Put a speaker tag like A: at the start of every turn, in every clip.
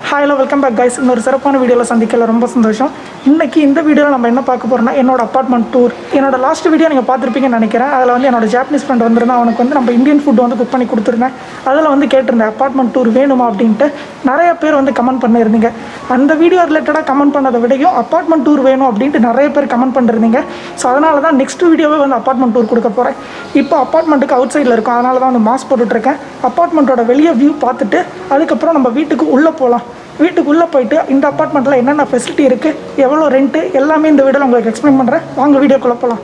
A: Hello welcome back guys இன்னொரு சிறப்பான வீடியோவில் சந்திக்கல ரொம்ப சந்தோஷம் இன்னைக்கு இந்த வீடியோவில் நம்ம என்ன பார்க்க போறோம்னா என்னோட அப்பார்ட்மெண்ட் டூர் என்னோட லாஸ்ட் வீடியோ நீங்கள் பார்த்துருப்பீங்கன்னு நினைக்கிறேன் அதில் வந்து என்னோட ஜாப்பனீஸ் ஃப்ரெண்ட் வந்திருந்தா அவனுக்கு வந்து நம்ம இந்தியன் ஃபுட் வந்து குக் பண்ணி கொடுத்துருந்தேன் அதில் வந்து கேட்டிருந்தேன் அப்பார்ட்மெண்ட் டூர் வேணுமா அப்படின்ட்டு நிறைய பேர் வந்து கமெண்ட் பண்ணியிருந்தீங்க அந்த வீடியோ ரிலேட்டடாக கமெண்ட் பண்ணதை விடையும் அப்பார்ட்மெண்ட் டூர் வேணும் அப்படின்ட்டு நிறைய பேர் கமெண்ட் பண்ணிருந்தீங்க ஸோ அதனால தான் நெக்ஸ்ட் வீடியோவே வந்து அப்பார்ட்மெண்ட் டூர் கொடுக்க போகிறேன் இப்போ அப்பார்ட்மெண்ட்டுக்கு அவுட் சைடில் இருக்கும் அதனால தான் வந்து மாஸ்க் போட்டுட்ருக்கேன் அப்பார்ட்மெண்ட்டோட வெளியே வியூ பார்த்துட்டு அதுக்கப்புறம் நம்ம வீட்டுக்கு உள்ளே போகலாம் வீட்டுக்கு உள்ளே போயிட்டு இந்த அப்பார்ட்மெண்ட்டில் என்னென்ன ஃபெசிலிட்டி இருக்குது எவ்வளோ ரெண்ட்டு எல்லாமே இந்த வீடியோவில் உங்களுக்கு எக்ஸ்பிளைன் பண்ணுறேன் வாங்க வீடியோக்குள்ளே போகலாம்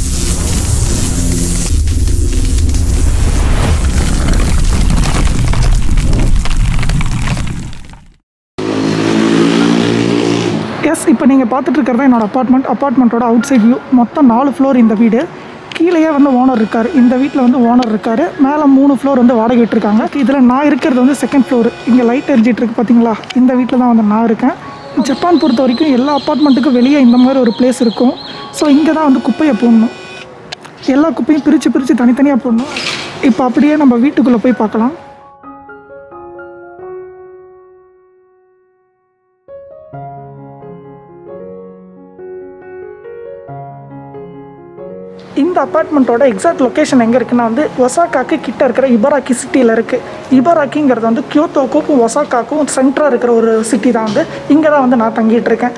A: எஸ் இப்போ நீங்கள் பார்த்துட்டு இருக்கிறது என்னோட அப்பார்ட்மெண்ட் அப்பார்ட்மெண்ட்டோட அவுட் சைட் வியூ மொத்தம் நாலு ஃப்ளோர் இந்த வீடு கீழேயே வந்து ஓனர் இருக்கார் இந்த வீட்டில் வந்து ஓனர் இருக்கார் மேலே மூணு ஃப்ளோர் வந்து வாடகை விட்டுருக்காங்க இதில் நான் இருக்கிறது வந்து செகண்ட் ஃப்ளோர் இங்கே லைட் எரிஞ்சிட்டு இருக்கு பார்த்தீங்களா இந்த வீட்டில் தான் வந்து நான் இருக்கேன் ஜப்பான் பொறுத்த வரைக்கும் எல்லா அப்பார்ட்மெண்ட்டுக்கும் வெளியே இந்த மாதிரி ஒரு பிளேஸ் இருக்கும் ஸோ இங்கே தான் வந்து குப்பையை போடணும் எல்லா குப்பையும் பிரித்து பிரித்து தனித்தனியாக போடணும் இப்போ அப்படியே நம்ம வீட்டுக்குள்ளே போய் பார்க்கலாம் இந்த அப்பார்ட்மெண்ட்டோட எக்ஸாக்ட் லொக்கேஷன் எங்கே இருக்குன்னா வந்து ஒசாக்காக்கு கிட்ட இருக்கிற இபராக்கி சிட்டியில் இருக்குது இபராக்கிங்கிறது வந்து கியோத்தோக்கும் ஒசாக்காக்கும் சென்டராக இருக்கிற ஒரு சிட்டி தான் வந்து இங்கே தான் வந்து நான் தங்கிட்டு இருக்கேன்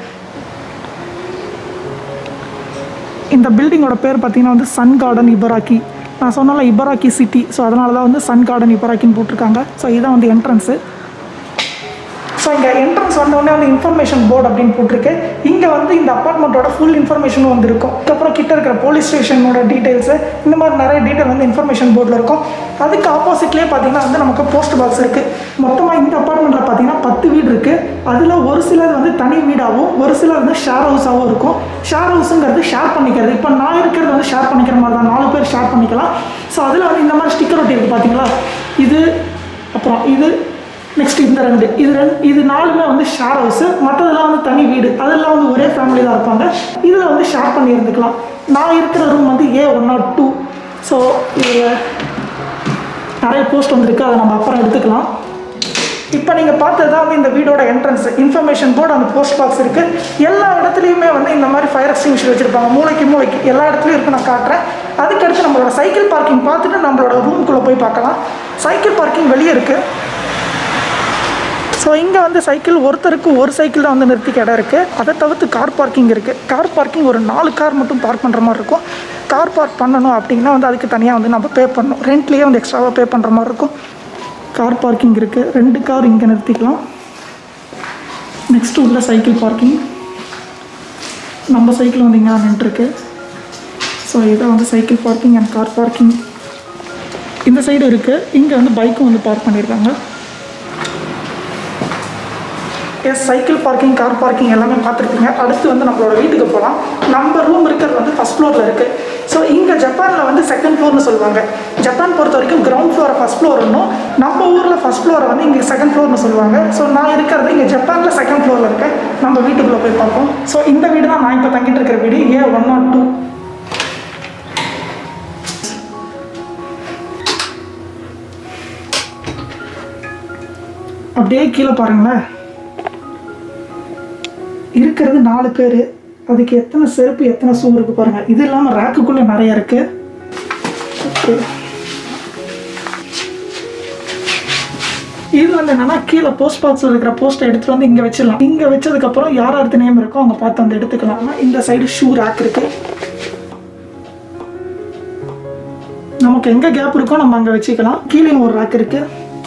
A: இந்த பில்டிங்கோட பேர் பார்த்தீங்கன்னா வந்து சன் கார்டன் இபராக்கி நான் சொன்னால இபராக்கி சிட்டி ஸோ அதனால தான் வந்து சன் கார்டன் இபராக்கின்னு போட்டிருக்காங்க ஸோ இதான் வந்து என்ட்ரன்ஸு ஸோ இங்கே என்ட்ரன்ஸ் வந்தோடனே வந்து இன்ஃபர்மேஷன் போர்டு அப்படின்னு போட்டிருக்கு இங்கே வந்து இந்த அப்பார்ட்மெண்ட்டோட ஃபுல் இன்ஃபர்மேஷனும் வந்து இருக்கும் அதுக்கப்புறம் கிட்ட இருக்கிற போலீஸ் ஸ்டேஷனோட டீட்டெயில்ஸு இந்த மாதிரி நிறைய டீட்டெயில் வந்து இன்ஃபர்மேஷன் போர்டில் இருக்கும் அதுக்கு ஆப்போசிட்லேயே பார்த்தீங்கன்னா வந்து நமக்கு போஸ்ட் பாக்ஸ் இருக்குது மொத்தமாக இந்த அப்பார்ட்மெண்ட்டில் பார்த்தீங்கன்னா பத்து வீடு இருக்குது அதில் ஒரு சிலது வந்து தனி வீடாகவும் ஒரு சிலர் வந்து ஷேர் ஹவுஸாகவும் இருக்கும் ஷேர் ஹவுஸுங்கிறது ஷேர் பண்ணிக்கிறது இப்போ நான் இருக்கிறது வந்து ஷேர் பண்ணிக்கிற மாதிரி தான் நாலு பேர் ஷேர் பண்ணிக்கலாம் ஸோ அதில் வந்து இந்த மாதிரி ஸ்டிக்கர் ஒட்டி இருக்குது பார்த்தீங்களா இது அப்புறம் இது நெக்ஸ்ட் இந்த ரெண்டு இது ரெண்டு இது நாலுமே வந்து ஷேர் ஹவுஸு மற்றதெல்லாம் வந்து தனி வீடு அதெல்லாம் வந்து ஒரே ஃபேமிலி தான் இருப்பாங்க இதில் வந்து ஷேர் பண்ணி இருந்துக்கலாம் நான் இருக்கிற ரூம் வந்து A one not two so இதில் நிறைய போஸ்ட் வந்திருக்கு அதை நம்ம அப்புறம் எடுத்துக்கலாம் இப்போ நீங்கள் பார்த்தது தான் வந்து இந்த வீடோட என்ட்ரன்ஸ் இன்ஃபர்மேஷன் போர்டு அந்த போஸ்ட் பாக்ஸ் இருக்குது எல்லா இடத்துலையுமே வந்து இந்த மாதிரி ஃபயர் எக்ஸ்டிங்ஷர் வச்சுருப்பாங்க மூளைக்கு மூளைக்கு எல்லா இடத்துலையும் இருக்கு நான் காட்டுறேன் அதுக்கடுத்து நம்மளோட சைக்கிள் பார்க்கிங் பார்த்துட்டு நம்மளோட ரூம்குள்ளே போய் பார்க்கலாம் சைக்கிள் பார்க்கிங் வெளியே இருக்குது ஸோ இங்கே வந்து சைக்கிள் ஒருத்தருக்கு ஒரு சைக்கிள் தான் வந்து நிறுத்திக்க இடம் இருக்குது அதை தவிர்த்து கார் பார்க்கிங் இருக்குது கார் பார்க்கிங் ஒரு நாலு கார் மட்டும் பார்க் பண்ணுற மாதிரி இருக்கும் கார் பார்க் பண்ணணும் அப்படின்னா வந்து அதுக்கு தனியாக வந்து நம்ம பே பண்ணணும் ரெண்ட்லேயே வந்து எக்ஸ்ட்ராவாக பே பண்ணுற மாதிரி இருக்கும் கார் பார்க்கிங் இருக்குது ரெண்டு கார் இங்கே நிறுத்திக்கலாம் நெக்ஸ்ட்டு உள்ள சைக்கிள் பார்க்கிங் நம்ம சைக்கிள் வந்து இங்கே தான் நின்றுருக்கு ஸோ இதை வந்து cycle parking and car parking இந்த சைடு இருக்குது இங்கே வந்து பைக்கும் வந்து பார்க் பண்ணியிருக்காங்க yes cycle parking car parking எல்லாமே பார்த்துருப்பீங்க அடுத்து வந்து நம்மளோட வீட்டுக்கு போகலாம் நம்ம ரூம் இருக்கிறது வந்து ஃபஸ்ட் ஃப்ளோரில் இருக்குது ஸோ இங்கே ஜப்பானில் வந்து செகண்ட் ஃப்ளோர்னு சொல்லுவாங்க ஜப்பான் பொறுத்த வரைக்கும் கிரவுண்ட் ஃப்ளோரை ஃபஸ்ட் ஃப்ளோர்னும் நம்ம ஊரில் ஃபஸ்ட் ஃப்ளோரை வந்து இங்கே செகண்ட் ஃப்ளோர்னு சொல்லுவாங்க ஸோ நான் இருக்கிறது இங்கே ஜப்பானில் செகண்ட் ஃப்ளோரில் இருக்கேன் நம்ம வீட்டுக்குள்ளே போய் பார்ப்போம் ஸோ இந்த வீடு தான் நான் இப்போ தங்கிட்டு இருக்கிற வீடு ஏ ஒன் நாட் டூ அப்படியே கீழே பாருங்களேன் இருக்கிறது நாலு பேர் அதுக்கு எத்தனை செருப்பு எத்தனை ஷூ இருக்கு பாருங்க இது இல்லாமல் ரேக்குக்குள்ளே நிறைய இருக்கு ஓகே இது வந்து என்னன்னா கீழே போஸ்ட் பாக்ஸில் இருக்கிற போஸ்ட்டை எடுத்துட்டு வந்து இங்கே வச்சிடலாம் இங்கே வச்சதுக்கப்புறம் யார் யாருக்கு நேம் இருக்கோ அவங்க பார்த்து வந்து எடுத்துக்கலாம் இந்த சைடு ஷூ ரேக் இருக்கு நமக்கு எங்கே கேப் இருக்கோ நம்ம அங்கே வச்சுக்கலாம் கீழே ஒரு ரேக் இருக்கு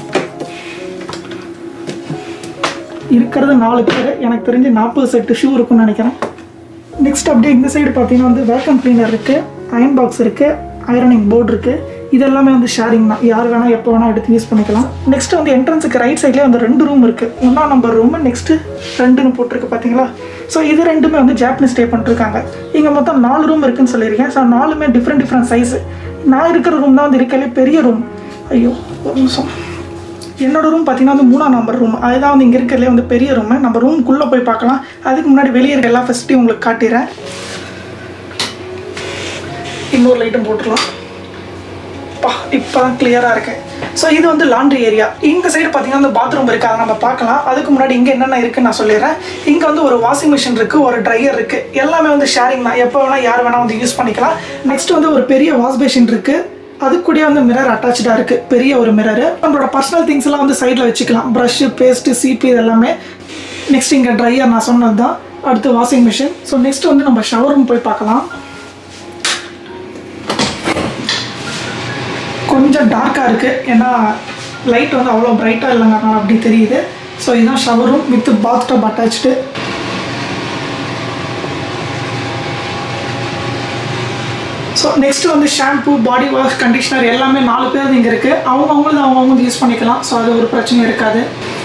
A: இருக்கிறது நாலு பேர் எனக்கு தெரிஞ்சு நாற்பது செட்டு ஷூ இருக்கும்னு நினைக்கிறேன் நெக்ஸ்ட் அப்படியே இந்த சைடு பார்த்தீங்கன்னா வந்து வேக்கம் கிளீனர் இருக்குது அயன் பாக்ஸ் இருக்குது ஐரனிங் போர்டு இருக்குது இது எல்லாமே வந்து ஷேரிங் தான் யார் வேணால் எப்போ வேணால் எடுத்து யூஸ் பண்ணிக்கலாம் நெக்ஸ்ட் வந்து என்ட்ரன்ஸுக்கு ரைட் சைட்லேயே வந்து ரெண்டு ரூம் இருக்குது ஒன்றாம் நம்பர் ரூம் நெக்ஸ்ட்டு ரெண்டுன்னு போட்டிருக்கு பார்த்தீங்களா ஸோ இது ரெண்டுமே வந்து ஜாப்பனீஸ் ஸ்டே பண்ணிருக்காங்க இங்கே மொத்தம் நாலு ரூம் இருக்குன்னு சொல்லியிருக்கேன் ஸோ நாலுமே டிஃப்ரெண்ட் டிஃப்ரெண்ட் சைஸு நான் இருக்கிற ரூம் தான் வந்து இருக்கலே பெரிய ரூம் ஐயோ ஒரு நிமிஷம் என்னோட ரூம் பார்த்தீங்கன்னா வந்து மூணாம் நம்பர் ரூம் அதுதான் வந்து இங்கே இருக்கிறதுலே வந்து பெரிய ரூம் நம்ம ரூம்குள்ளே போய் பார்க்கலாம் அதுக்கு முன்னாடி வெளியே இருக்க எல்லா ஃபெசிலிட்டியும் உங்களுக்கு காட்டிடுறேன் இன்னொரு லைட்டும் போட்டுடலாம் பா இப்போ தான் கிளியராக இருக்கு ஸோ இது வந்து லாண்ட்ரி ஏரியா இந்த சைடு பார்த்தீங்கன்னா அந்த பாத்ரூம் இருக்குது அதை நம்ம பார்க்கலாம் அதுக்கு முன்னாடி இங்கே என்னென்ன இருக்குன்னு நான் சொல்லிடுறேன் இங்கே வந்து ஒரு வாஷிங் மிஷின் இருக்குது ஒரு ட்ரையர் இருக்குது எல்லாமே வந்து ஷேரிங் தான் எப்போ வேணால் யார் வேணால் வந்து யூஸ் பண்ணிக்கலாம் நெக்ஸ்ட் வந்து ஒரு பெரிய வாஷ் பேஷின் இருக்குது அது கூடயே வந்து மிரர் அட்டாச்சாக இருக்குது பெரிய ஒரு மிரர் நம்மளோட பர்சனல் திங்ஸ் எல்லாம் வந்து சைடில் வச்சுக்கலாம் ப்ரஷ்ஷு பேஸ்ட்டு சீப்பு இது எல்லாமே நெக்ஸ்ட் இங்கே ட்ரையர் நான் சொன்னது தான் அடுத்து வாஷிங் மிஷின் ஸோ நெக்ஸ்ட் வந்து நம்ம ஷவர் ரூம் போய் பார்க்கலாம் கொஞ்சம் டார்க்காக இருக்குது ஏன்னா லைட் வந்து அவ்வளோ பிரைட்டாக இல்லைங்கிறனால அப்படி தெரியுது ஸோ இதுதான் shower room with bath tub attach so next வந்து ஷாம்பு பாடி வாஷ் கண்டிஷனர் எல்லாமே நாலு பேர் இங்கே இருக்குது அவங்க அவங்களும் அவங்கவுங்க யூஸ் பண்ணிக்கலாம் ஸோ அது ஒரு பிரச்சனையும் இருக்காது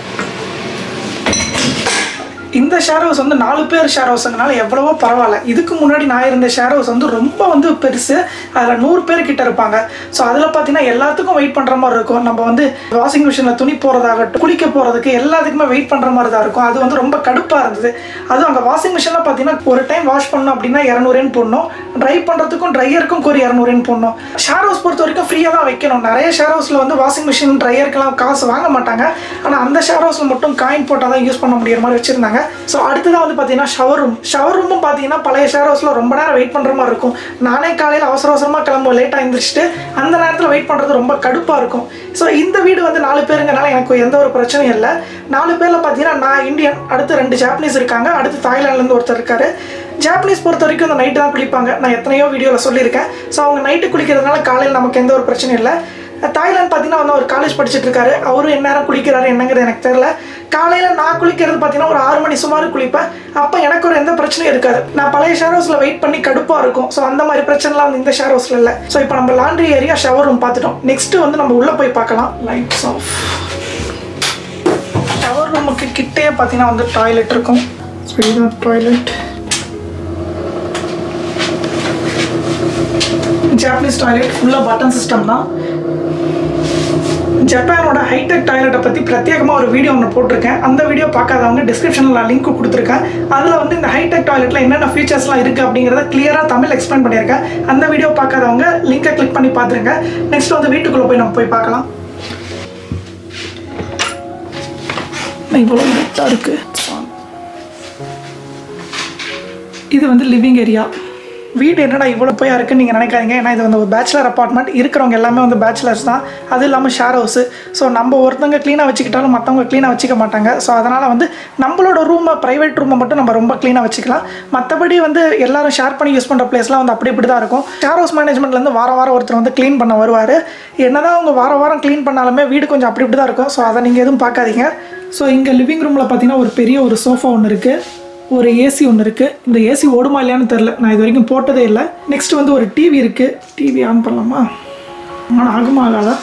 A: இந்த ஷேர் ஹவுஸ் வந்து நாலு பேர் ஷேர் ஹவுஸுங்கனால எவ்வளவோ பரவாயில்ல இதுக்கு முன்னாடி நான் இருந்த ஷேர் ஹவுஸ் வந்து ரொம்ப வந்து பெருசு அதில் நூறு பேர் கிட்ட இருப்பாங்க ஸோ அதில் பார்த்தீங்கன்னா எல்லாத்துக்கும் வெயிட் பண்ணுற மாதிரி இருக்கும் நம்ம வந்து வாஷிங் மிஷினில் துணி போகிறதாகட்டும் குளிக்க போகிறதுக்கு எல்லாத்துக்குமே வெயிட் பண்ணுற மாதிரி தான் இருக்கும் அது வந்து ரொம்ப கடுப்பாக இருந்தது அதுவும் அங்கே வாஷிங் மிஷினில் பார்த்தீங்கன்னா ஒரு டைம் வாஷ் பண்ணோம் அப்படின்னா இரநூறுன்னு போடணும் ட்ரை பண்ணுறதுக்கும் ட்ரையருக்கும் ஒரு இரநூறுன்னு போடணும் ஷேர் ஹவுஸ் பொறுத்த வரைக்கும் ஃப்ரீயாக தான் வைக்கணும் நிறைய ஷேர் ஹவுஸில் வந்து வாஷிங் மிஷின் ட்ரையருக்கெல்லாம் காசு வாங்க மாட்டாங்க ஆனால் அந்த ஷேர் ஹவுஸில் மட்டும் காயின் போட்டால் தான் யூஸ் பண்ண முடியிற மாதிரி வச்சுருந்தாங்க ஸோ அடுத்ததாக வந்து பார்த்தீங்கன்னா ஷவர் ரூம் ஷவர் ரூமும் பார்த்தீங்கன்னா பழைய ஷேர் ஹவுஸில் ரொம்ப நேரம் வெயிட் பண்ணுற மாதிரி இருக்கும் நானே காலையில் அவசர அவசரமாக கிளம்புவோம் லேட்டாக எழுந்திரிச்சிட்டு அந்த நேரத்தில் வெயிட் பண்ணுறது ரொம்ப கடுப்பாக இருக்கும் ஸோ இந்த வீடு வந்து நாலு பேருங்கனால எனக்கு எந்த ஒரு பிரச்சனையும் இல்லை நாலு பேரில் பார்த்தீங்கன்னா நான் இந்தியன் அடுத்து ரெண்டு ஜாப்பனீஸ் இருக்காங்க அடுத்து தாய்லாண்ட்லேருந்து ஒருத்தர் இருக்காரு ஜாப்பனீஸ் பொறுத்த வரைக்கும் இந்த நைட்டு தான் குளிப்பாங்க நான் எத்தனையோ வீடியோவில் சொல்லியிருக்கேன் ஸோ அவங்க நைட்டு குளிக்கிறதுனால காலையில் நமக்கு எந்த ஒரு பிரச்சனையும் இல்லை தாய்லாந்து பார்த்தீங்கன்னா வந்து ஒரு காலேஜ் படிச்சுட்டு இருக்காரு அவரும் என்ன நேரம் குளிக்கிறாரு என்னங்கிறது எனக்கு தெரியல காலையில் நான் குளிக்கிறது பார்த்தீங்கன்னா ஒரு ஆறு மணி சுமார் குளிப்பேன் அப்போ எனக்கு ஒரு எந்த பிரச்சனையும் இருக்காது நான் பழைய ஷேர் ஹவுஸில் வெயிட் பண்ணி கடுப்பாக இருக்கும் ஸோ அந்த மாதிரி பிரச்சனைலாம் வந்து இந்த ஷேர் ஹவுஸில் இல்லை ஸோ இப்போ நம்ம லாண்ட்ரி ஏரியா ஷவர் ரூம் பார்த்துட்டோம் நெக்ஸ்ட் வந்து நம்ம உள்ளே போய் பார்க்கலாம் லைட்ஸ் ஆஃப் ஷவர் ரூமுக்கு கிட்டே பார்த்தீங்கன்னா வந்து டாய்லெட் இருக்கும் ஸோ இதுதான் டாய்லெட் ஜாப்பனீஸ் டாய்லெட் ஃபுல்லாக பட்டன் சிஸ்டம் தான் ஜப்பானோட ஹைடெக் டாய்லெட்டை பற்றி பிரத்யேகமாக ஒரு வீடியோ ஒன்று போட்டிருக்கேன் அந்த வீடியோ பார்க்காதவங்க டிஸ்கிரிப்ஷனில் நான் லிங்க் கொடுத்துருக்கேன் அதில் வந்து இந்த ஹைடெக் டாய்லெட்டில் என்னென்ன ஃபீச்சர்ஸ்லாம் இருக்குது அப்படிங்கிறத கிளியராக தமிழ் எக்ஸ்பிளைன் பண்ணியிருக்கேன் அந்த வீடியோ பார்க்காதவங்க லிங்கை கிளிக் பண்ணி பார்த்துருங்க நெக்ஸ்ட் வந்து வீட்டுக்குள்ளே போய் நம்ம போய் பார்க்கலாம் இவ்வளோ நீட்டாக இருக்குது இது வந்து லிவிங் ஏரியா வீடு என்னடா இவ்வளோ போய் இருக்குன்னு நீங்கள் நினைக்காதீங்க ஏன்னா இது வந்து ஒரு பேச்சுலர் அப்பார்ட்மெண்ட் இருக்கிறவங்க எல்லாமே வந்து பேச்சுலர்ஸ் தான் அது இல்லாமல் ஷேர் ஹவுஸு ஸோ நம்ம ஒருத்தவங்க க்ளீனாக வச்சுக்கிட்டாலும் மற்றவங்க க்ளீனாக வச்சுக்க மாட்டாங்க ஸோ அதனால் வந்து நம்மளோட ரூமை ப்ரைவேட் ரூமை மட்டும் நம்ம ரொம்ப க்ளீனாக வச்சுக்கலாம் மற்றபடி வந்து எல்லாரும் ஷேர் பண்ணி யூஸ் பண்ணுற பிளேஸ்லாம் வந்து அப்படி இப்படி தான் இருக்கும் ஷேர் ஹவுஸ் மேனேஜ்மெண்ட்லேருந்து வாரம் வாரம் ஒருத்தர் வந்து க்ளீன் பண்ண வருவார் என்னதான் அவங்க வாரம் வாரம் க்ளீன் பண்ணாலுமே வீடு கொஞ்சம் அப்படி இப்படி தான் இருக்கும் ஸோ அதை நீங்கள் எதுவும் பார்க்காதீங்க ஸோ இங்கே லிவிங் ரூமில் பார்த்தீங்கன்னா ஒரு பெரிய ஒரு சோஃபா ஒன்று இருக்குது ஒரு ஏசி ஒன்று இருக்குது இந்த ஏசி ஓடுமா இல்லையான்னு தெரில நான் இது வரைக்கும் போட்டதே இல்லை நெக்ஸ்ட் வந்து ஒரு டிவி இருக்குது டிவி ஆன் பண்ணலாமா ஆனால் ஆகுமா ஆகாதா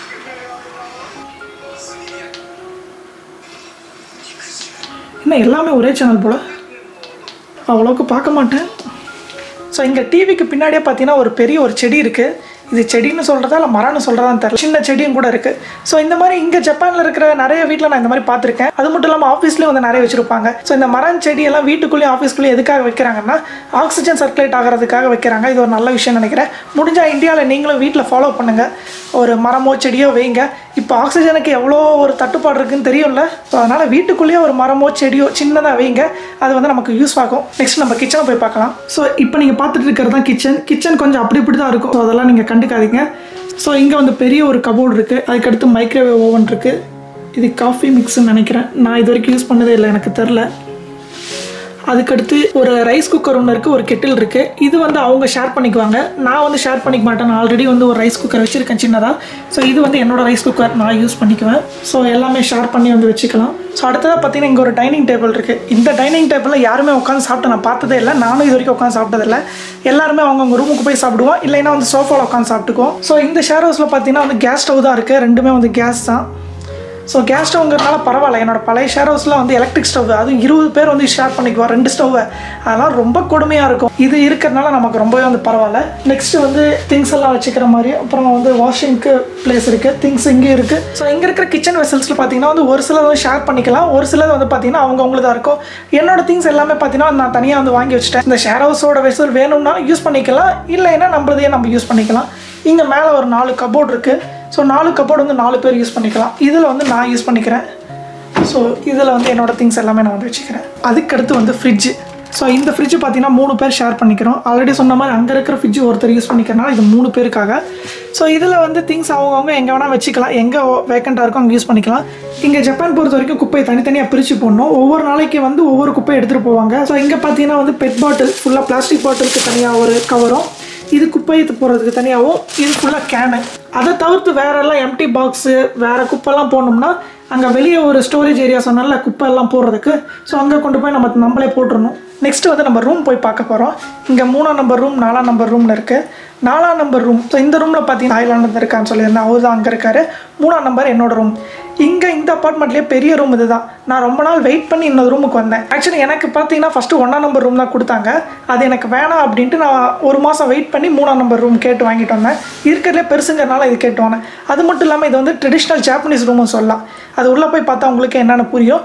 A: என்ன எல்லாமே ஒரே சேனல் போல் அவ்வளோக்கு பார்க்க மாட்டேன் ஸோ இங்கே டிவிக்கு பின்னாடியே பார்த்தீங்கன்னா ஒரு பெரிய ஒரு செடி இருக்குது இது செடின்னு சொல்கிறதா இல்லை மரம்னு சொல்கிறதான்னு தெரியல சின்ன செடியும் கூட இருக்குது ஸோ இந்த மாதிரி இங்கே ஜப்பானில் இருக்கிற நிறைய வீட்டில் நான் இந்த மாதிரி பார்த்துருக்கேன் அது மட்டும் இல்லாமல் ஆஃபீஸ்லேயும் வந்து நிறைய வச்சுருப்பாங்க ஸோ இந்த மரம் செடியெல்லாம் வீட்டுக்குள்ளேயும் ஆஃபீஸ்க்குள்ளேயும் எதுக்காக வைக்கிறாங்கன்னா ஆக்சிஜன் சர்க்குலேட் ஆகிறதுக்காக வைக்கிறாங்க இது ஒரு நல்ல விஷயம் நினைக்கிறேன் முடிஞ்சால் இந்தியாவில் நீங்களும் வீட்டில் ஃபாலோ பண்ணுங்கள் ஒரு மரமோ செடியோ வைங்க இப்போ ஆக்சிஜனுக்கு எவ்வளோ ஒரு தட்டுப்பாடு இருக்குன்னு தெரியும்ல ஸோ அதனால் வீட்டுக்குள்ளேயே ஒரு மரமோ செடியோ சின்னதாக வைங்க அது வந்து நமக்கு யூஸ் ஆகும் நெக்ஸ்ட் நம்ம கிச்சனை போய் பார்க்கலாம் ஸோ இப்போ நீங்கள் பார்த்துட்டு இருக்கிறது தான் கிச்சன் கிச்சன் கொஞ்சம் அப்படி இப்படி தான் இருக்கும் ஸோ அதெல்லாம் நீங்கள் கண்டுக்காதீங்க ஸோ இங்கே வந்து பெரிய ஒரு கபோர்டு இருக்குது அதுக்கடுத்து மைக்ரோவேவ் ஓவன் இருக்குது இது காஃபி மிக்ஸ்ன்னு நினைக்கிறேன் நான் இது வரைக்கும் யூஸ் பண்ணதே இல்லை எனக்கு தெரில அதுக்கடுத்து ஒரு ரைஸ் குக்கர் ஒன்று இருக்குது ஒரு கெட்டில் இருக்குது இது வந்து அவங்க ஷேர் பண்ணிக்குவாங்க நான் வந்து ஷேர் பண்ணிக்க மாட்டேன் நான் ஆல்ரெடி வந்து ஒரு ரைஸ் குக்கர் வச்சுருக்கேன் சின்னதாக ஸோ இது வந்து என்னோட ரைஸ் குக்கர் நான் யூஸ் பண்ணிக்குவேன் ஸோ எல்லாமே ஷேர் பண்ணி வந்து வச்சுக்கலாம் ஸோ அடுத்ததாக பார்த்தீங்கன்னா இங்கே ஒரு டைனிங் டேபிள் இருக்குது இந்த டைனிங் டேபிளில் யாருமே உட்காந்து சாப்பிட்டு நான் பார்த்ததே இல்லை நானும் இது வரைக்கும் உட்காந்து சாப்பிட்டதில்ல எல்லாருமே அவங்கவுங்க ரூமுக்கு போய் சாப்பிடுவோம் இல்லைன்னா வந்து சோஃபாவில் உட்காந்து சாப்பிட்டுக்குவோம் ஸோ இந்த ஷேர் ஹவுஸில் பார்த்தீங்கன்னா வந்து கேஸ் ஸ்டவ் தான் இருக்குது ரெண்டுமே வந்து கேஸ் தான் ஸோ கேஸ் ஸ்டவ்ங்கிறதுனால பரவாயில்ல என்னோட பழைய ஷேர் ஹவுஸில் வந்து எலக்ட்ரிக் ஸ்டவ் அதுவும் இருபது பேர் வந்து ஷேர் பண்ணிக்குவோம் ரெண்டு ஸ்டவ்வை அதெல்லாம் ரொம்ப கொடுமையாக இருக்கும் இது இருக்கிறதுனால நமக்கு ரொம்பவே வந்து பரவாயில்ல நெக்ஸ்ட் வந்து திங்ஸ் எல்லாம் வச்சுக்கிற மாதிரி அப்புறம் வந்து வாஷிங்க்கு பிளேஸ் இருக்குது திங்ஸ் இங்கே இருக்குது ஸோ இங்கே இருக்கிற கிச்சன் வெசல்ஸில் பார்த்தீங்கன்னா வந்து ஒரு சிலது வந்து ஷேர் பண்ணிக்கலாம் ஒரு சிலது வந்து பார்த்தீங்கன்னா அவங்கவுங்களுதா இருக்கும் என்னோட திங்ஸ் எல்லாமே பார்த்தீங்கன்னா நான் தனியாக வந்து வாங்கி வச்சுட்டேன் இந்த ஷேர் ஹவுஸோட வெசல் வேணும்னா யூஸ் பண்ணிக்கலாம் இல்லைன்னா நம்மளதையே நம்ம யூஸ் பண்ணிக்கலாம் இங்கே மேலே ஒரு நாலு கபோர்ட் இருக்குது ஸோ நாலு கபோர்டு வந்து நாலு பேர் யூஸ் பண்ணிக்கலாம் இதில் வந்து நான் யூஸ் பண்ணிக்கிறேன் ஸோ இதில் வந்து என்னோட திங்ஸ் எல்லாமே நான் வந்து வச்சுக்கிறேன் அதுக்கடுத்து வந்து ஃப்ரிட்ஜு ஸோ இந்த ஃப்ரிட்ஜ் பார்த்தீங்கன்னா மூணு பேர் ஷேர் பண்ணிக்கிறோம் ஆல்ரெடி சொன்ன மாதிரி அங்கே இருக்கிற ஃப்ரிட்ஜ் ஒருத்தர் யூஸ் பண்ணிக்கிறனால இது மூணு பேருக்காக ஸோ இதில் வந்து திங்ஸ் அவங்கவுங்க எங்கே வேணால் வச்சுக்கலாம் எங்கே வேக்கண்ட்டாக இருக்கோ அங்கே யூஸ் பண்ணிக்கலாம் இங்கே ஜப்பான் பொறுத்த வரைக்கும் குப்பையை தனித்தனியாக பிரித்து போடணும் ஒவ்வொரு நாளைக்கு வந்து ஒவ்வொரு குப்பையை எடுத்துகிட்டு போவாங்க ஸோ இங்கே பார்த்தீங்கன்னா வந்து பெட் பாட்டில் ஃபுல்லாக பிளாஸ்டிக் பாட்டிலுக்கு தனியாக ஒரு கவரும் இது குப்பையை போடுறதுக்கு தனியாகவும் இது ஃபுல்லாக கேனு அதை தவிர்த்து வேற எல்லாம் எம்டி பாக்ஸு வேறு குப்பைலாம் போடணும்னா அங்கே வெளியே ஒரு ஸ்டோரேஜ் ஏரியா சொன்னால குப்பை எல்லாம் போடுறதுக்கு ஸோ அங்கே கொண்டு போய் நம்ம நம்மளே போட்டுறணும் நெக்ஸ்ட் வந்து நம்ம ரூம் போய் பார்க்க போகிறோம் இங்கே மூணாம் நம்பர் ரூம் நாலாம் நம்பர் ரூமில் இருக்குது நாலாம் நம்பர் ரூம் ஸோ இந்த ரூமில் பார்த்தீங்கன்னா தாய்லாந்து இருக்கான்னு சொல்லியிருந்தேன் அவர் தான் அங்கே இருக்காரு மூணாம் நம்பர் என்னோட ரூம் இங்கே இந்த அப்பார்ட்மெண்ட்லேயே பெரிய ரூம் இதுதான் நான் ரொம்ப நாள் வெயிட் பண்ணி இன்னொரு ரூமுக்கு வந்தேன் ஆக்சுவலி எனக்கு பார்த்தீங்கன்னா ஃபஸ்ட்டு ஒன்றாம் நம்பர் ரூம் தான் கொடுத்தாங்க அது எனக்கு வேணாம் அப்படின்ட்டு நான் ஒரு மாதம் வெயிட் பண்ணி மூணாம் நம்பர் ரூம் கேட்டு வாங்கிட்டு வந்தேன் இருக்கிறதுலே பெருசுங்கிறனால இது கேட்டு வந்தேன் அது மட்டும் இல்லாமல் இது வந்து ட்ரெடிஷ்னல் ஜாப்பனீஸ் ரூம்னு சொல்லலாம் அது உள்ளே போய் பார்த்தா உங்களுக்கு என்னென்னு புரியும்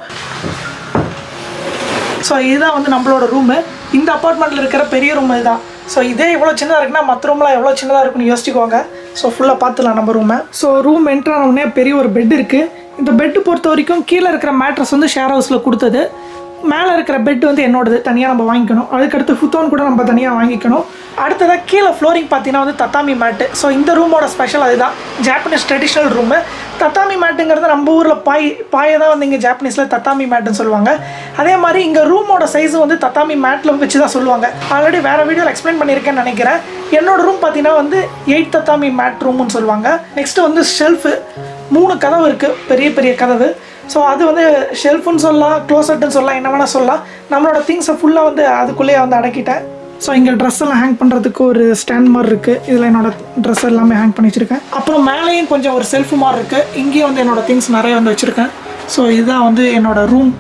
A: ஸோ இதுதான் வந்து நம்மளோட ரூமு இந்த அப்பார்ட்மெண்ட்டில் இருக்கிற பெரிய ரூம் இதுதான் ஸோ இதே எவ்வளோ சின்னதாக இருக்குன்னா மற்ற ரூம்லாம் எவ்வளோ சின்னதாக இருக்குன்னு யோசிச்சுக்கோங்க ஸோ ஃபுல்லாக பார்த்துலாம் நம்ம ரூமை ஸோ ரூம் என்ட்ரான உடனே பெரிய ஒரு பெட் இருக்குது இந்த பெட்டு பொறுத்த வரைக்கும் கீழே இருக்கிற மேட்ரஸ் வந்து ஷேர் ஹவுஸில் கொடுத்தது மேலே இருக்கிற பெட் வந்து என்னோடது தனியாக நம்ம வாங்கிக்கணும் அதுக்கடுத்து ஃபுத்தோன் கூட நம்ம தனியாக வாங்கிக்கணும் அடுத்ததாக கீழே ஃப்ளோரிங் பார்த்தீங்கன்னா வந்து தத்தாமி மேட்டு ஸோ இந்த ரூமோட ஸ்பெஷல் அதுதான் ஜாப்பனீஸ் ட்ரெடிஷ்னல் ரூமு தத்தாமி மேட்டுங்கிறது நம்ம ஊரில் பாய் பாயை தான் வந்து இங்கே ஜாப்பனீஸில் தத்தாமி மேட்டுன்னு சொல்லுவாங்க அதே மாதிரி இங்கே ரூமோட சைஸும் வந்து தத்தாமி மேட்டில் வச்சு தான் சொல்லுவாங்க ஆல்ரெடி வேறு வீடியோவில் எக்ஸ்பிளைன் பண்ணியிருக்கேன்னு நினைக்கிறேன் என்னோட ரூம் பார்த்தீங்கன்னா வந்து எயிட் தத்தாமி மேட் ரூம்னு சொல்லுவாங்க நெக்ஸ்ட்டு வந்து ஷெல்ஃபு மூணு கதவு இருக்குது பெரிய பெரிய கதவு ஸோ அது வந்து ஷெல்ஃபுன்னு சொல்லலாம் க்ளோசட்டுன்னு சொல்லலாம் என்ன வேணால் சொல்லலாம் நம்மளோட திங்ஸை ஃபுல்லாக வந்து அதுக்குள்ளேயே வந்து அடக்கிட்டேன் ஸோ இங்கே ட்ரெஸ் எல்லாம் ஹேங் பண்ணுறதுக்கு ஒரு ஸ்டாண்ட் மாதிரி இருக்குது இதில் என்னோட ட்ரெஸ் எல்லாமே ஹேங் பண்ணி வச்சுருக்கேன் அப்புறம் மேலேயும் கொஞ்சம் ஒரு செல்ஃப் மாதிரி இருக்குது இங்கேயும் வந்து என்னோட திங்ஸ் நிறைய வந்து வச்சுருக்கேன் ஸோ இதுதான் வந்து என்னோட ரூம்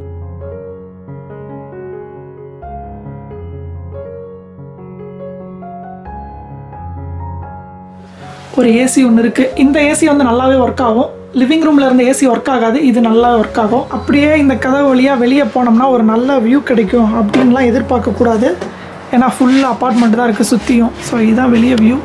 A: ஒரு ஏசி ஒன்று இருக்குது இந்த ஏசி வந்து நல்லாவே ஒர்க் ஆகும் லிவிங் ரூமில் இருந்த ஏசி ஒர்க் ஆகாது இது நல்லா ஒர்க் ஆகும் அப்படியே இந்த கதவு வழியாக வெளியே போனோம்னா ஒரு நல்ல வியூ கிடைக்கும் அப்படின்லாம் எதிர்பார்க்கக்கூடாது ஏன்னா ஃபுல் அப்பார்ட்மெண்ட் தான் இருக்குது சுற்றியும் ஸோ இதுதான் வெளியே வியூ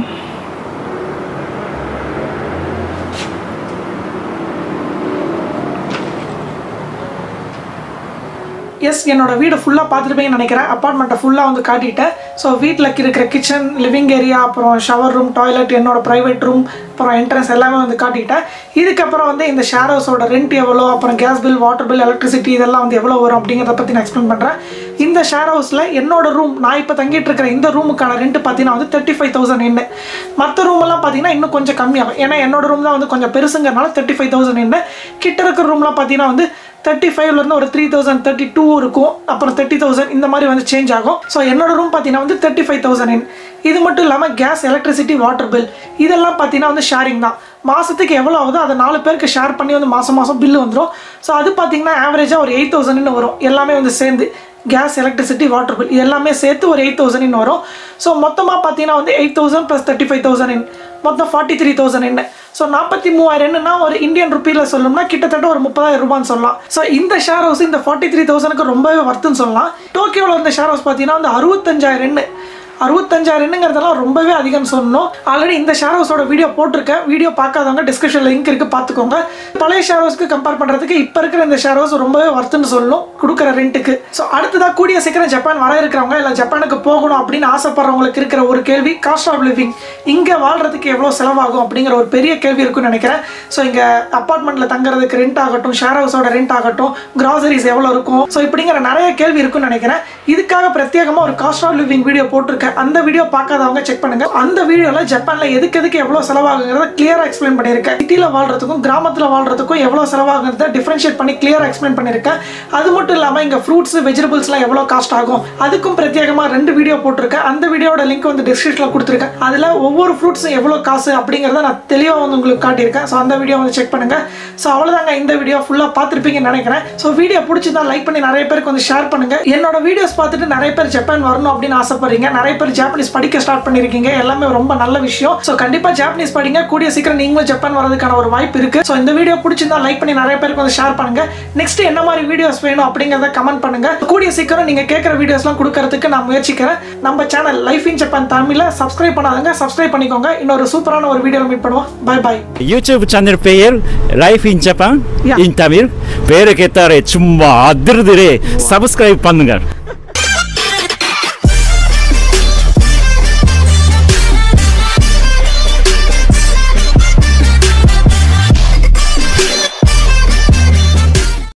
A: எஸ் என்னோட வீடு ஃபுல்லாக பார்த்துருப்பீங்கன்னு நினைக்கிறேன் அப்பார்ட்மெண்ட்டை ஃபுல்லாக வந்து காட்டிட்டேன் ஸோ வீட்டில் இருக்கிற கிச்சன் லிவிங் ஏரியா அப்புறம் ஷவர் ரூம் டாய்லெட் என்னோட ப்ரைவேட் ரூம் அப்புறம் என்ட்ரன்ஸ் எல்லாமே வந்து காட்டிட்டேன் இதுக்கப்புறம் வந்து இந்த ஷேர் ஹவுஸோட ரெண்ட் எவ்வளோ அப்புறம் gas bill water bill electricity இதெல்லாம் வந்து எவ்வளோ வரும் அப்படிங்கிறத பற்றி நான் எக்ஸ்பிளைன் பண்ணுறேன் இந்த ஷேர் ஹவுஸில் என்னோட ரூம் நான் இப்போ தங்கிட்டு இருக்கிற இந்த ரூமுக்கான ரெண்ட் பார்த்தீங்கன்னா வந்து தேர்ட்டி ஃபைவ் தௌசண்ட் என்ன மற்ற ரூமெல்லாம் பார்த்தீங்கன்னா இன்னும் கொஞ்சம் கம்மியாகும் ஏன்னா என்னோட ரூம் தான் வந்து கொஞ்சம் பெருசுங்கிறனால தேர்ட்டி ஃபைவ் தௌசண்ட் என்ன கிட்ட இருக்கிற ரூம்லாம் பார்த்தீங்கன்னா வந்து தேர்ட்டி ஃபைவ்லேருந்து ஒரு த்ரீ தௌசண்ட் தேர்ட்டி டூ இருக்கும் அப்புறம் தேர்ட்டி தௌசண்ட் இந்த மாதிரி வந்து சேஞ்ச் ஆகும் ஸோ என்னோட ரூம் பார்த்தீங்கன்னா வந்து தேர்ட்டி ஃபைவ் தௌசண்ட் இது மட்டும் இல்லாமல் கேஸ் எலக்ட்ரிசிட்டி வாட்டர் பில் இதெல்லாம் பார்த்தீங்கன்னா வந்து ஷேரிங் தான் மாதத்துக்கு எவ்வளோ ஆகுதோ அதை நாலு பேருக்கு ஷேர் பண்ணி வந்து மாதம் மாதம் பில்லு வந்துடும் ஸோ அது பார்த்தீங்கன்னா ஆவரேஜாக ஒரு எயிட் தௌசண்ட்னு வரும் எல்லாமே வந்து சேர்ந்து கேஸ் எலக்ட்ரிசிட்டி வாட்டர் பில் எல்லாமே சேர்த்து ஒரு எயிட் தௌசண்ட் வரும் ஸோ மொத்தமாக பார்த்தீங்கன்னா வந்து eight thousand plus thirty five thousand மொத்தம் ஃபார்ட்டி த்ரீ தௌசண்ட் என்ன ஸோ நாற்பத்தி மூவாயிரம் என்னன்னா ஒரு இந்தியன் ருப்பியில் சொல்லணும்னா கிட்டத்தட்ட ஒரு முப்பதாயிரம் ரூபான்னு சொல்லலாம் ஸோ இந்த ஷேர் ஹவுஸ் இந்த ஃபார்ட்டி த்ரீ தௌசண்ட்க்கு ரொம்பவே வர்த்துன்னு சொல்லலாம் டோக்கியோவில் இருந்த ஷேர் ஹவுஸ் பார்த்தீங்கன்னா வந்து அறுபத்தஞ்சாயிரம் என்ன அறுபத்தஞ்சாயிரம்ங்கிறதெல்லாம் ரொம்பவே அதிகம்னு சொல்லணும் ஆல்ரெடி இந்த ஷேர் ஹவுஸோட வீடியோ போட்டிருக்கேன் வீடியோ பார்க்காதவங்க டிஸ்கிரிப்ஷன் லிங்க் இருக்குது பார்த்துக்கோங்க பழைய ஷேர் ஹவுஸ்க்கு கம்பேர் பண்ணுறதுக்கு இப்போ இருக்கிற இந்த ஷேர் ஹவுஸ் ரொம்பவே வர்த்துன்னு சொல்லணும் கொடுக்குற ரெண்ட்டுக்கு ஸோ அடுத்ததாக கூடிய சீக்கிரம் ஜப்பான் வர இருக்கிறவங்க இல்லை ஜப்பானுக்கு போகணும் அப்படின்னு ஆசைப்படுறவங்களுக்கு இருக்கிற ஒரு கேள்வி காஸ்ட் ஆஃப் லிவிங் இங்கே வாழ்றதுக்கு எவ்வளோ செலவாகும் அப்படிங்கிற ஒரு பெரிய கேள்வி இருக்குன்னு நினைக்கிறேன் ஸோ இங்கே அப்பார்ட்மெண்ட்டில் தங்குறதுக்கு ரெண்ட் ஆகட்டும் ஷேர் ஹவுஸோட ரெண்ட் ஆகட்டும் கிராசரிஸ் எவ்வளோ இருக்கும் ஸோ இப்படிங்கிற நிறைய கேள்வி இருக்குன்னு நினைக்கிறேன் இதுக்காக பிரத்யேகமாக ஒரு காஸ்ட் ஆஃப் லிவிங் வீடியோ போட்டிருக்கேன் அந்த வீடியோ பார்க்காதவங்க செக் பண்ணுங்க அந்த வீடியோவில் ஜப்பானில் எதுக்கு எதுக்கு எவ்வளோ செலவாகுங்கிறத கிளியராக எக்ஸ்பிளைன் பண்ணியிருக்கேன் சிட்டியில் வாழ்றதுக்கும் கிராமத்தில் வாழ்றதுக்கும் எவ்வளோ செலவாகுங்கிறத டிஃப்ரென்ஷியேட் பண்ணி கிளியராக எக்ஸ்பிளைன் பண்ணியிருக்கேன் அது மட்டும் இல்லாமல் இங்கே ஃப்ரூட்ஸ் வெஜிடபிள்ஸ்லாம் எவ்வளோ காஸ்ட் ஆகும் அதுக்கும் பிரத்யேகமாக ரெண்டு வீடியோ போட்டிருக்கேன் அந்த வீடியோட லிங்க் வந்து டிஸ்கிரிப்ஷனில் கொடுத்துருக்கேன் அதில் ஒவ்வொரு ஃப்ரூட்ஸும் எவ்வளோ காசு அப்படிங்கிறத நான் தெளிவாக வந்து உங்களுக்கு காட்டியிருக்கேன் ஸோ அந்த வீடியோ வந்து செக் பண்ணுங்க ஸோ அவ்வளோதாங்க இந்த வீடியோ ஃபுல்லாக பார்த்துருப்பீங்கன்னு நினைக்கிறேன் ஸோ வீடியோ பிடிச்சிருந்தா லைக் பண்ணி நிறைய பேருக்கு வந்து ஷேர் பண்ணுங்க என்னோட வீடியோஸ் பார்த்துட்டு நிறைய பேர் ஜப்பான் வரணும் அப்படின்னு ஆசைப்படுறீங்க நிறைய பேர் ஜாப்பனீஸ் படிக்க ஸ்டார்ட் பண்ணியிருக்கீங்க எல்லாமே ரொம்ப நல்ல விஷயம் ஸோ கண்டிப்பாக ஜாப்பனீஸ் படிங்க கூடிய சீக்கிரம் நீங்களும் ஜப்பான் வரதுக்கான ஒரு வாய்ப்பு இருக்கு ஸோ இந்த வீடியோ பிடிச்சிருந்தா லைக் பண்ணி நிறைய பேருக்கு வந்து ஷேர் பண்ணுங்க நெக்ஸ்ட் என்ன மாதிரி வீடியோஸ் வேணும் அப்படிங்கிறத கமெண்ட் பண்ணுங்க கூடிய சீக்கிரம் நீங்க கேட்குற வீடியோஸ்லாம் கொடுக்கறதுக்கு நான் முயற்சிக்கிறேன் நம்ம channel life in Japan Tamil subscribe பண்ணாதங்க சப்ஸ்கிரைப் பண்ணிக்கோங்க இன்னொரு சூப்பரான ஒரு வீடியோவில் மீட் பண்ணுவோம் பை பை
B: யூடியூப் சேனல் பெயர் life in Japan
A: Yeah.
B: In Tamil பேரு கேட்டாரே சும்மா அதிர்திரே சப்ஸ்கிரைப் பண்ணுங்க